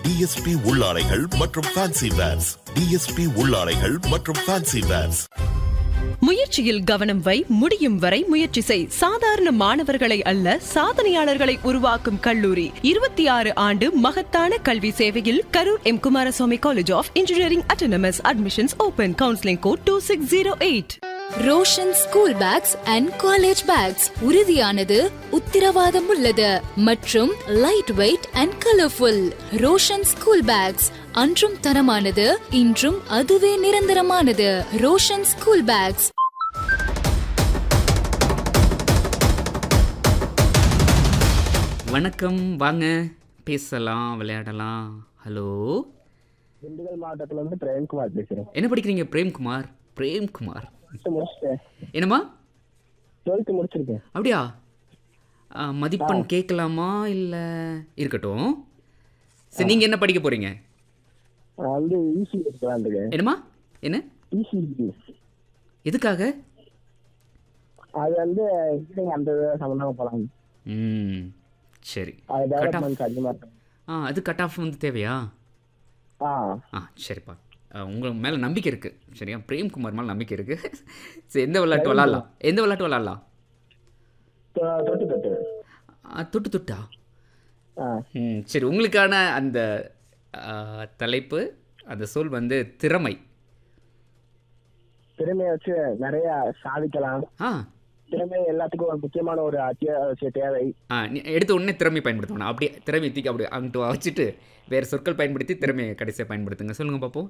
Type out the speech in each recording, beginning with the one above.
DSP உள்ளாடைகள் மற்றும் fancy verse DSP உள்ளாடைகள் மற்றும் fancy verse முயற்சியில் கவனம் வை முடியும் வரை முயற்சி செய் சாதாரண மாணவர்களை அல்ல சாதனையாளர்களை உருவாக்கும் கல்லூரி இருபத்தி ஆறு ஆண்டு மகத்தான கல்வி சேவையில் Karur M Kumaraswamy college of engineering autonomous admissions open counselling code two six zero eight Roshan school bags and college bags உறுதியானது உத்திரவாதம் உள்ளது மற்றும் lightweight and colourful Roshan school bags அன்றும் தரமானது இன்றும் அதுவே நிரந்தரமானது ரோஷன் ஸ்கூல் பேக்ஸ் வணக்கம் வாங்க பேசலாம் விளையாடலாம் ஹலோ திண்டுக்கல் மாவட்டத்துல இருந்து பிரேம்குமார் பேசுறேன் என்ன படிக்கிறீங்க பிரேம்குமார் பிரேம்குமார் டுவெல்த் முடிச்சிட்டேன் என்னம்மா டுவெல்த் முடிச்சிருக்கேன் அப்படியா ஆ, மதிப்பெண் கேட்கலாமா இல்லை இருக்கட்டும் சரி நீங்கள் என்ன படிக்க போகிறீங்க நான் வந்து ஈசி எடுக்கலாம் இருக்கேன் என்னம்மா என்ன ஈசி எதுக்காக அது வந்து engineering அந்த சம்பந்தமா போலாம் ம் சரி அது கட் ஆஃப் டெவலப்மெண்ட் அதிகமா இருக்கும் ஆ அது கட் ஆஃப் வந்து தேவையா ஆ ஆ சரிப்பா உங்கள் மேலே நம்பிக்கை இருக்குது சரியா பிரேம்குமார் மேலே நம்பிக்கை இருக்குது சரி எந்த விளையாட்டு விளாட்லாம் எந்த விளையாட்டு விளாட்லாம் தொ- தொட்டு தொட்டு ஆ, தொட்டு தொட்டா ஆ ம் சரி உங்களுக்கான அந்த ஆ, தலைப்பு அந்த சொல் வந்து திறமை திறமையை வச்சு நிறைய சாதிக்கலாம் ஆ திறமை எல்லாத்துக்கும் ஒரு முக்கியமான ஒரு அத்தியாவசிய தேவை ஆ நீ எடுத்த உடனே திறமை பயன்படுத்தணும் அப்படியே திறமையை தூக்கி அப்படியே அங்கிட்டு வச்சுட்டு வேறு சொற்கள் பயன்படுத்தி திறமையை கடைசியாக பயன்படுத்துங்க சொல்லுங்கள் பார்ப்போம்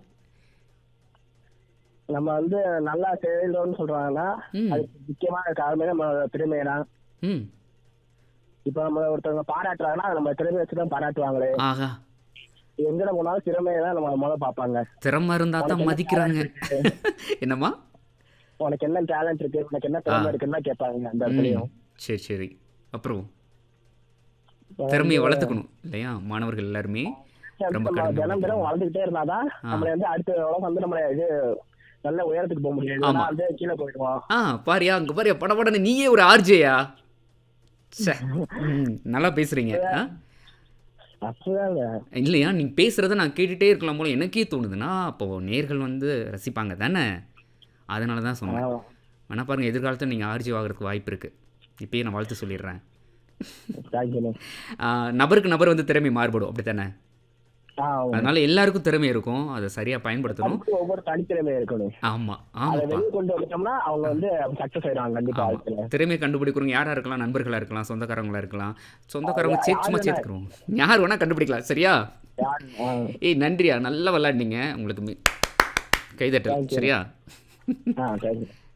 நம்ம வந்து நல்லா செயல்றோம்னு சொல்றாங்கன்னா ம். அதுக்கு முக்கியமான காரணமே நம்ம திறமை தான் ம் இப்ப நம்ம ஒருத்தவங்க பாராட்டுறாங்கன்னா நம்ம திறமை வச்சுதான் பாராட்டுவாங்களே ஆகா எங்கட போனாலும் திறமையை தான் நம்ம முதல்ல பார்ப்பாங்க திறமை இருந்தால் தான் மதிக்கிறாங்க என்னம்மா உனக்கு என்ன டேலண்ட் இருக்கு உனக்கு என்ன திறமை இருக்குன்னு தான் கேட்பாங்க அந்த இடத்துலயும் சரி சரி அப்புறம் திறமையை வளர்த்துக்கணும் இல்லையா மாணவர்கள் எல்லாருமே ரொம்ப நம்ம கடினம் தினம் தினம் வளர்ந்துகிட்டே இருந்தாதான் நம்மள வந்து அடுத்த உலகம் வந்து நம்மள இது நல்ல உயரத்துக்கு போக முடியும் இல்லைன்னா வந்து கீழே போயிடுவோம் ஆ பாரியா அங்கே பாரியா படபடன்னு நீயே ஒரு ஆர்ஜேயா சே ம், நல்லா பேசுறீங்க ஆ அப்படிதான் இல்ல. இல்லையா நீ பேசுகிறத நான் கேட்டுகிட்டே இருக்கலாம் போல எனக்கே தோணுதுன்னா அப்போ நேர்கள் வந்து ரசிப்பாங்க தானே அதனால தான் சொன்னேன் ஆமா. வேணா பாருங்கள் எதிர்காலத்தில் நீங்கள் ஆர்ஜி ஆகிறதுக்கு வாய்ப்பு இருக்குது இப்பயே நான் வாழ்த்து சொல்லிடுறேன் Thank you. ஆ, நபருக்கு நபர் வந்து திறமை மாறுபடும் அப்படி தானே ஆ, ஆமா. அதனால எல்லாருக்கும் திறமை இருக்கும் அதை சரியாக பயன்படுத்தணும் அதுக்கு ஒவ்வொரு தனித்திறமை இருக்கணும் ஆமாம் அதை ஆமாப்பா வெளியே கொண்டு வந்துட்டோம்னா அவங்க வந்து சக்சஸ் ஆயிடுவாங்க கண்டிப்பா ஆமா. வாழ்க்கையில திறமையை கண்டுபிடிக்கிறவங்க யாரா இருக்கலாம் நண்பர்களா இருக்கலாம் சொந்தக்காரங்களா இருக்கலாம் சொந்தக்காரங்க சேர்த்து சும்மா சேர்த்துக்கிறோம் யார் வேணா கண்டுபிடிக்கலாம் சரியா யார், ஆ. ஏய் நன்றியா நல்லா விளாண்டீங்க உங்களுக்கு மி- கைதட்டல் சரியா ஆ, thank you.